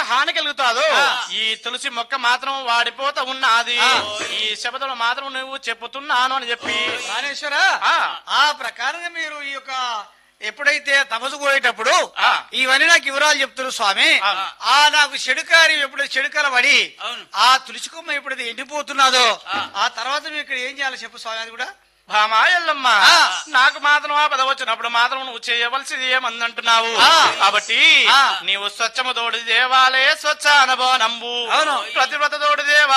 హాని కలుగుతాదో ఆ. ఈ తులసి మొక్క మాత్రం వాడిపోతా ఉన్నది ఆ. ఈ శబదలు మాత్రం నువ్వు చెప్పుతున్నాను అని చెప్పి ప్రాణేశ్వర ఆ. ఆ ప్రకారంగా మీరు ఈ యొక్క ఎప్పుడైతే తపసు పోయేటప్పుడు ఆ. ఇవన్నీ నాకు వివరాలు చెప్తున్నారు స్వామి అవును. ఆ నాకు చెడుకారి ఎప్పుడు చెడుకల పడి అవును. ఆ తులసి కొమ్మ ఎప్పుడైతే ఎండిపోతున్నదో ఆ. ఆ తర్వాత మీరు ఇక్కడ ఏం చేయాలి చెప్పు స్వామి అది కూడా భామా ఎల్లమ్మ ఆ. నాకు మాత్రం ఆ పద వచ్చినప్పుడు మాత్రం నువ్వు చేయవలసింది ఏమందంటున్నావు ఆ. కాబట్టి ఆ. నీవు స్వచ్ఛము తోడి దేవాలే స్వచ్ఛ అనుభవ నంబు అవును. ప్రతివ్రత తోడి దేవా